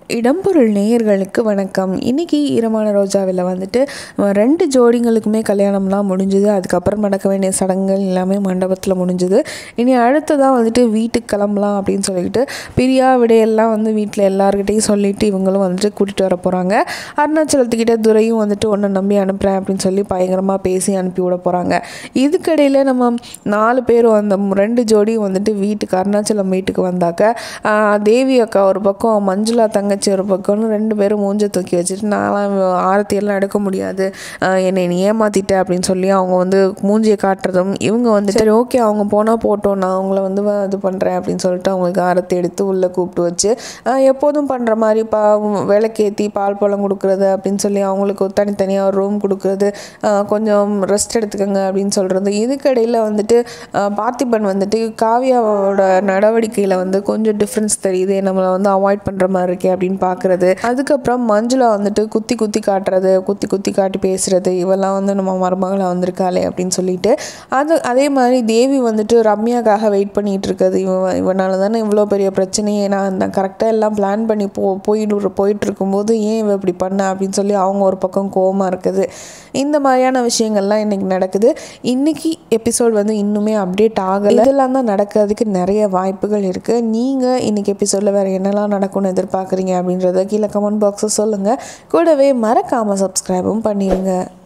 இடம்பொருள் நேயர்களுக்கு வணக்கம் இன்றைக்கி ஈரமான ரோஜாவில் வந்துட்டு அஹ், ரெண்டு ஜோடிங்களுக்குமே கல்யாணம்லாம் முடிஞ்சுது அதுக்கப்புறம் நடக்க வேண்டிய சடங்குகள் எல்லாமே மண்டபத்தில் முடிஞ்சுது இனி அடுத்ததாக வந்துட்டு வீட்டுக்கு கிளம்பலாம் அப்படின்னு சொல்லிட்டு பிரியா விடையெல்லாம் வந்து வீட்டில் எல்லாருக்கிட்டையும் சொல்லிட்டு இவங்களும் வந்துட்டு கூட்டிகிட்டு வர போகிறாங்க அருணாச்சலத்துக்கிட்ட துரையும் வந்துட்டு ஒன்றை நம்பி அனுப்புகிறேன் அப்படின்னு சொல்லி பயங்கரமாக பேசி அனுப்பி விட போகிறாங்க இதுக்கிடையில் நம்ம நாலு பேரும் அந்த ரெண்டு ஜோடியும் வந்துட்டு வீட்டுக்கு அருணாச்சலம் வீட்டுக்கு வந்தாக்க ஆஹ், தேவி அக்கா ஒரு பக்கம் மஞ்சுளா தங்கச்சி ஒரு பக்கம்னு ரெண்டு பேரும் மூஞ்ச தூக்கி வச்சுட்டு நான்லாம் ஆரத்தி எல்லாம் எடுக்க முடியாது ஆஹ், என்னை நீ ஏமாத்திட்ட அப்படின்னு சொல்லி அவங்க வந்து மூஞ்சியை காட்டுறதும் இவங்க வந்து சரி ஓகே அவங்க போனால் போட்டோம் நான் அவங்கள வந்து வ- இது பண்ணுறேன் அப்படின்னு சொல்லிட்டு அவங்களுக்கு ஆரத்தி எடுத்து உள்ளே கூப்பிட்டு வச்சு ஆஹ், எப்போதும் பண்ணுற மாதிரி பா விளக்கேற்றி பால் பழம் கொடுக்குறது அப்படின்னு சொல்லி அவங்களுக்கு தனித்தனியாக ஒரு ரூம் கொடுக்குறது ஆஹ், கொஞ்சம் ரெஸ்ட் எடுத்துக்கோங்க அப்படின்னு சொல்கிறது இதுக்கடையில் வந்துட்டு ஆஹ், பார்த்திபன் வந்துட்டு காவியாவோட நடவடிக்கையில் வந்து கொஞ்சம் டிஃப்ரென்ஸ் தெரியுது நம்மளை வந்து அவாய்ட் பண்ணுற மாதிரி இருக்கே அப்படின்னு பார்க்குறது அதுக்கப்புறம் மஞ்சுளா வந்துட்டு குத்தி குத்தி காட்டுறது குத்தி குத்தி காட்டி பேசுறது இவெல்லாம் வந்து நம்ம மருமகளாக வந்திருக்காளே அப்படின்னு சொல்லிட்டு அது அதே மாதிரி தேவி வந்துட்டு ரம்யாக்காக வெயிட் பண்ணிட்டு இருக்குது இவன் இவனால தானே இவ்வளோ பெரிய பிரச்சனையே நான் நான் கரெக்டாக எல்லாம் பிளான் பண்ணி போ போயிட்டு போயிட்டு இருக்கும்போது ஏன் இவ இப்படி பண்ண அப்படின்னு சொல்லி அவங்க ஒரு பக்கம் கோவமாக இருக்குது இந்த மாதிரியான விஷயங்கள்லாம் இன்னைக்கு நடக்குது இன்னைக்கு எபிசோட் வந்து இன்னுமே அப்டேட் ஆகலை இதெல்லாம் தான் நடக்கிறதுக்கு நிறைய வாய்ப்புகள் இருக்குது நீங்கள் இன்னைக்கு எபிசோடில் வேறு என்னெல்லாம் நடக்கும்னு எதிர்பார்க்குறீங்க அப்படின்றத கீழே கமெண்ட் பாக்ஸில் சொல்லுங்கள் கூடவே மறக்காமல் சப்ஸ்கிரைபும் பண்ணிடுங்க